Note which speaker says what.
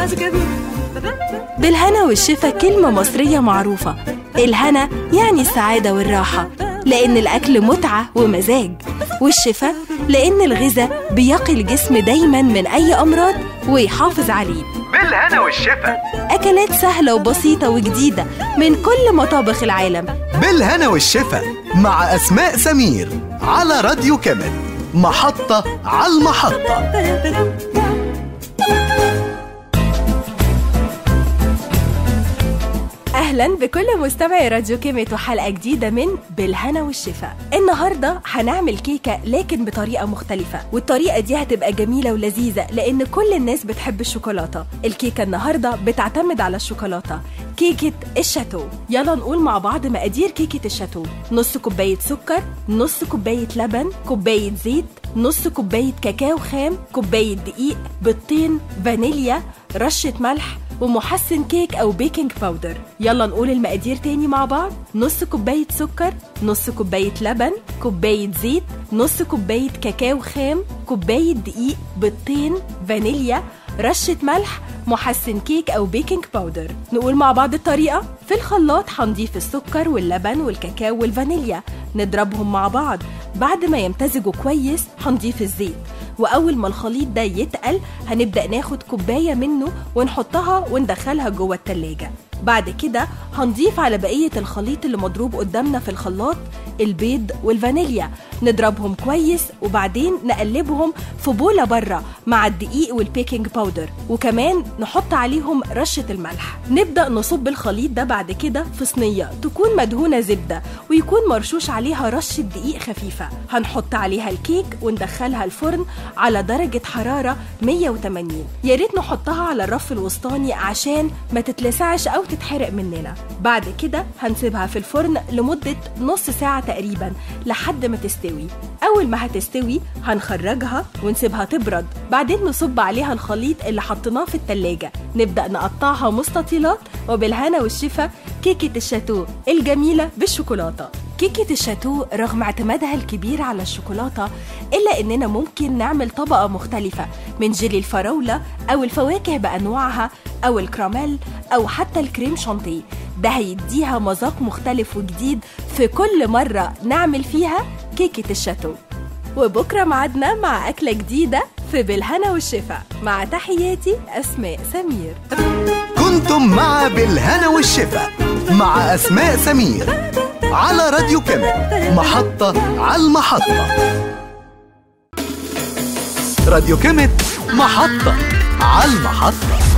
Speaker 1: بالهنا والشفا كلمة مصرية معروفة الهنا يعني السعادة والراحة لأن الأكل متعة ومزاج والشفا لأن الغذاء بيقي الجسم دايما من أي أمراض ويحافظ عليه
Speaker 2: بالهنا والشفا
Speaker 1: أكلات سهلة وبسيطة وجديدة من كل مطابخ العالم
Speaker 2: بالهنا والشفا مع أسماء سمير على راديو كامل محطة على المحطة
Speaker 1: اهلا بكل مستمعي راديو كيميت وحلقه جديده من بالهنا والشفا النهارده هنعمل كيكه لكن بطريقه مختلفه والطريقه دي هتبقى جميله ولذيذه لان كل الناس بتحب الشوكولاته الكيكه النهارده بتعتمد على الشوكولاته كيكه الشاتو يلا نقول مع بعض مقادير كيكه الشاتو نص كوبايه سكر نص كوبايه لبن كوبايه زيت نص كوبايه كاكاو خام كوبايه دقيق بيضتين فانيليا رشه ملح ومحسن كيك أو بيكنج باودر يلا نقول المقادير تاني مع بعض نص كوباية سكر نص كوباية لبن كوباية زيت نص كوباية كاكاو خام كوباية دقيق بيضتين فانيليا رشة ملح محسن كيك أو بيكنج باودر نقول مع بعض الطريقة في الخلاط هنضيف السكر واللبن والكاكاو والفانيليا نضربهم مع بعض بعد ما يمتزجوا كويس هنضيف الزيت واول ما الخليط ده يتقل هنبدا ناخد كوبايه منه ونحطها وندخلها جوه التلاجة بعد كده هنضيف على بقيه الخليط اللي مضروب قدامنا في الخلاط البيض والفانيليا نضربهم كويس وبعدين نقلبهم في بولة بره مع الدقيق والبيكنج باودر وكمان نحط عليهم رشة الملح نبدأ نصب الخليط ده بعد كده في صينية تكون مدهونة زبدة ويكون مرشوش عليها رشة دقيق خفيفة هنحط عليها الكيك وندخلها الفرن على درجة حرارة 180 يا ريت نحطها على الرف الوسطاني عشان ما تتلسعش أو تتحرق مننا بعد كده هنسيبها في الفرن لمدة نص ساعة تقريبا لحد ما تستوي أول ما هتستوي هنخرجها ونسيبها تبرد بعدين نصب عليها الخليط اللي حطيناه في التلاجة نبدأ نقطعها مستطيلات وبالهنا والشفا كيكة الشاتو الجميلة بالشوكولاتة كيكة الشاتو رغم اعتمادها الكبير على الشوكولاتة إلا إننا ممكن نعمل طبقة مختلفة من جيلي الفراولة أو الفواكه بأنواعها أو الكراميل أو حتى الكريم شانتيه ده هيديها مذاق مختلف وجديد في كل مرة نعمل فيها كيكة الشاتو وبكرة معادنا مع أكلة جديدة في بالهنا والشفا مع تحياتي أسماء سمير
Speaker 2: كنتم مع بالهنا والشفا مع أسماء سمير على راديو كامل محطة على المحطة راديو كامل محطة على المحطة